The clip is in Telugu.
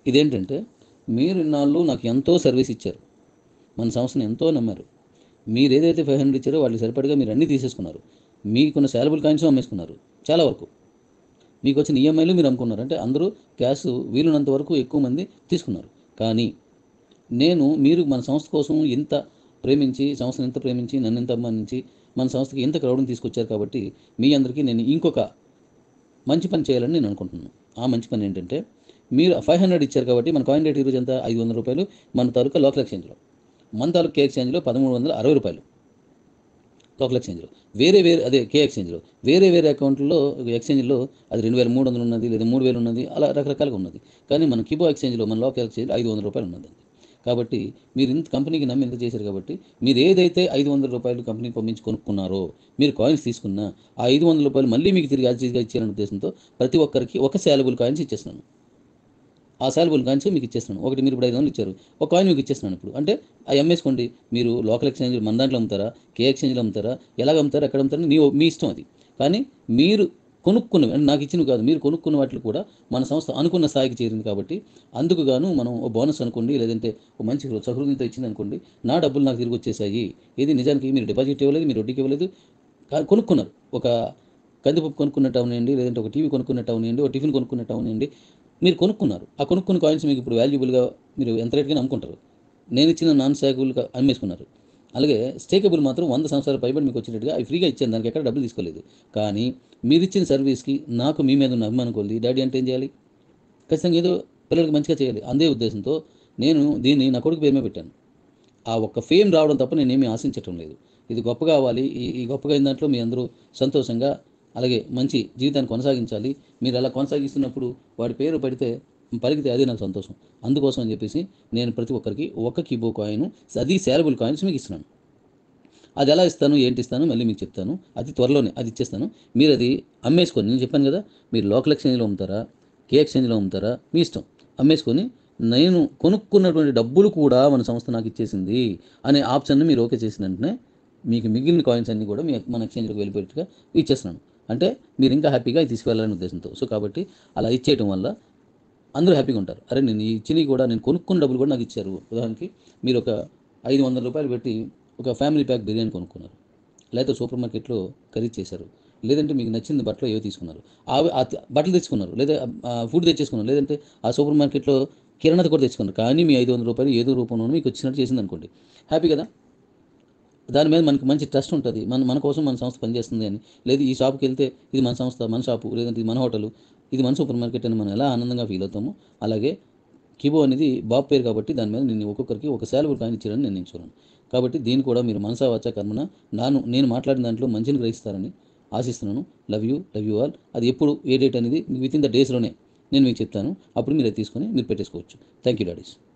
ఇదేంటంటే మీరు ఇన్నాళ్ళు నాకు ఎంతో సర్వీస్ ఇచ్చారు మన సంస్థను ఎంతో నమ్మారు మీరు ఏదైతే ఫైవ్ హండ్రెడ్ ఇచ్చారో వాళ్ళకి సరిపడగా మీరు అన్నీ తీసేసుకున్నారు మీకున్న శాలబుల్ కాయిన్స్ అమ్మేసుకున్నారు చాలా వరకు మీకు వచ్చిన ఈఎంఐలు మీరు అమ్ముకున్నారు అంటే అందరూ క్యాష్ వీలున్నంత వరకు ఎక్కువ మంది తీసుకున్నారు కానీ నేను మీరు మన సంస్థ కోసం ఇంత ప్రేమించి సంస్థను ఎంత ప్రేమించి నన్ను ఎంత అభిమానించి మన సంస్థకి ఇంత క్రౌడ్ని తీసుకొచ్చారు కాబట్టి మీ అందరికీ నేను ఇంకొక మంచి పని చేయాలని నేను అనుకుంటున్నాను ఆ మంచి పని ఏంటంటే మీరు ఫైవ్ హండ్రెడ్ ఇచ్చారు కాబట్టి మన కాయిన్ రేట్ ఈరోజు ఎంత ఐదు వందల రూపాయలు మన తాలూకా లోకల్ ఎక్స్చేంజ్లో మన తాలూకా కే ఎక్స్చేంజ్లో పదమూడు వందల అరవై రూపాయలు లోకల్ ఎక్స్చేంజ్లో వేరే వేరే అదే కే ఎక్స్చేంజ్లో వేరే వేరే అకౌంట్లో ఎక్స్చేంజ్లో అది రెండు వేల మూడు వందలు ఉన్నది లేదా మూడు వేలు ఉన్నది అలా రకరకాలుగా ఉన్నది కానీ మన కిబో ఎక్స్చేంజ్లో మన లోకల్ ఎక్స్చేంజ్లో ఐదు వందల రూపాయలు ఉన్నది కాబట్టి మీరు ఇంత కంపెనీకి నమ్మి ఎంత చేశారు కాబట్టి మీరు ఏదైతే ఐదు వందల రూపాయలు కంపెనీకి పంపించి కొనుక్కున్నారో మీరు కాయిన్స్ తీసుకున్నా ఆ ఐదు వందల రూపాయలు మళ్ళీ మీకు తిరిగి యాజ్గా ఇచ్చారనే ఉద్దేశంతో ప్రతి ఒక్కరికి ఒక శాలబుల్ కాయిన్స్ ఇచ్చేస్తున్నాను ఆ శాలబుల్ కాయిన్స్ మీకు ఇచ్చేస్తున్నాను ఒకటి మీరు ఇప్పుడు ఐదు వందలు ఇచ్చారు ఒక కాయిన్ మీకు ఇచ్చేస్తున్నాను ఇప్పుడు అంటే ఆ అమ్మేసుకోండి మీరు లోకల్ ఎక్స్చేంజ్ మన దాంట్లో అమ్ముతారా కే ఎక్స్చేంజ్లో అమ్ముతారా ఎలాగ అమ్ముతారా ఎక్కడ అమ్ముతారా నీ మీ ఇష్టం అది కానీ మీరు కొనుక్కున్నవి అంటే నాకు ఇచ్చినవి కాదు మీరు కొనుక్కున్న వాటికి కూడా మన సంస్థ అనుకున్న స్థాయికి చేరింది కాబట్టి అందుకు గాను మనం ఓ బోనస్ అనుకోండి లేదంటే ఒక మంచి సహృదయంతో ఇచ్చింది అనుకోండి నా డబ్బులు నాకు తిరిగి వచ్చేసాయి ఇది నిజానికి మీరు డిపాజిట్ ఇవ్వలేదు మీరు వడ్డీకి ఇవ్వలేదు కా- కొనుక్కున్నారు ఒక కందిపప్పు కొనుక్కున్నట్టు అవనివ్వండి లేదంటే ఒక టీవీ కొనుక్కున్నట్టు అవనివ్వండి ఒక టిఫిన్ కొనుక్కున్నట్టు అవనివ్వండి మీరు కొనుక్కున్నారు ఆ కొనుక్కున్న కాయిన్స్ మీకు ఇప్పుడు వాల్యుబుల్గా మీరు ఎంత రేట్గా అమ్ముకుంటారు నేను ఇచ్చిన నాన్ స్టాకబుల్గా అమ్మేసుకున్నారు అలాగే స్టేకబుల్ మాత్రం వంద సంవత్సరాల పైబడి మీకు వచ్చినట్టుగా అవి ఫ్రీగా ఇచ్చాను దానికి ఎక్కడ డబ్బులు తీసుకోలేదు కానీ మీరు ఇచ్చిన సర్వీస్కి నాకు మీ మీద ఉన్న అభిమానం కొద్ది డాడీ అంటే ఏం చేయాలి ఖచ్చితంగా ఏదో పిల్లలకి మంచిగా చేయాలి అందే ఉద్దేశంతో నేను దీన్ని నా కొడుకు పేరు మీద పెట్టాను ఆ ఒక్క ఫేమ్ రావడం తప్ప నేనేమీ ఆశించటం లేదు ఇది గొప్ప కావాలి ఈ ఈ గొప్పగా అయిన దాంట్లో మీ అందరూ సంతోషంగా అలాగే మంచి జీవితాన్ని కొనసాగించాలి మీరు అలా కొనసాగిస్తున్నప్పుడు వాడి పేరు పడితే పలికితే అదే నాకు సంతోషం అందుకోసం అని చెప్పేసి నేను ప్రతి ఒక్కరికి ఒక కీబో కాయిన్ అది శాలబుల్ కాయిన్స్ మీకు ఇస్తున్నాను అది ఎలా ఇస్తాను ఏంటి ఇస్తాను మళ్ళీ మీకు చెప్తాను అది త్వరలోనే అది ఇచ్చేస్తాను మీరు అది అమ్మేసుకొని నేను చెప్పాను కదా మీరు లోకల్ ఎక్స్చేంజ్లో అమ్ముతారా కే ఎక్స్చేంజ్లో అమ్ముతారా మీ ఇష్టం అమ్మేసుకొని నేను కొనుక్కున్నటువంటి డబ్బులు కూడా మన సంస్థ నాకు ఇచ్చేసింది అనే ఆప్షన్ని మీరు ఓకే చేసిన వెంటనే మీకు మిగిలిన కాయిన్స్ అన్నీ కూడా మీ మన ఎక్స్చేంజ్లోకి వెళ్ళిపోయేట్టుగా ఇచ్చేస్తున్నాను అంటే మీరు ఇంకా హ్యాపీగా ఇది తీసుకువెళ్ళాలనే ఉద్దేశంతో సో కాబట్టి అలా ఇచ్చేయటం వల్ల అందరూ హ్యాపీగా ఉంటారు అరే నేను ఇచ్చినవి కూడా నేను కొనుక్కున్న డబ్బులు కూడా నాకు ఇచ్చారు ఉదాహరణకి మీరు ఒక ఐదు వందల రూపాయలు పెట్టి ఒక ఫ్యామిలీ ప్యాక్ బిర్యానీ కొనుక్కున్నారు లేకపోతే సూపర్ మార్కెట్లో ఖరీదు చేశారు లేదంటే మీకు నచ్చిన బట్టలు ఏవో తీసుకున్నారు అవి ఆ త- బట్టలు తెచ్చుకున్నారు లేదా ఫుడ్ తెచ్చేసుకున్నారు లేదంటే ఆ సూపర్ మార్కెట్లో కిరాణా కూడా తెచ్చుకున్నారు కానీ మీ ఐదు వందల రూపాయలు ఏదో రూపంలో మీకు వచ్చినట్టు చేసింది అనుకోండి హ్యాపీ కదా దాని మీద మనకి మంచి ట్రస్ట్ ఉంటుంది మన మన కోసం మన సంస్థ పనిచేస్తుంది అని లేదు ఈ షాప్కి వెళ్తే ఇది మన సంస్థ మన షాపు లేదంటే ఇది మన హోటల్ ఇది మన సూపర్ మార్కెట్ అని మనం ఎలా ఆనందంగా ఫీల్ అవుతామో అలాగే కిబో అనేది బాబు పేరు కాబట్టి దాని మీద నేను ఒక్కొక్కరికి ఒక శాలరీ కాయిన్ ఇచ్చారని నిర్ణయించుకున్నాను కాబట్టి దీన్ని కూడా మీరు మనసా వచ్చా కర్మన నాను నేను మాట్లాడిన దాంట్లో మంచిని గ్రహిస్తారని ఆశిస్తున్నాను love you love you all అది ఎప్పుడు ఏ డేట్ అనేది విత్ ఇన్ ద డేస్లోనే నేను మీకు చెప్తాను అప్పుడు మీరు అది తీసుకొని మీరు పెట్టేసుకోవచ్చు థ్యాంక్ యూ డాడీస్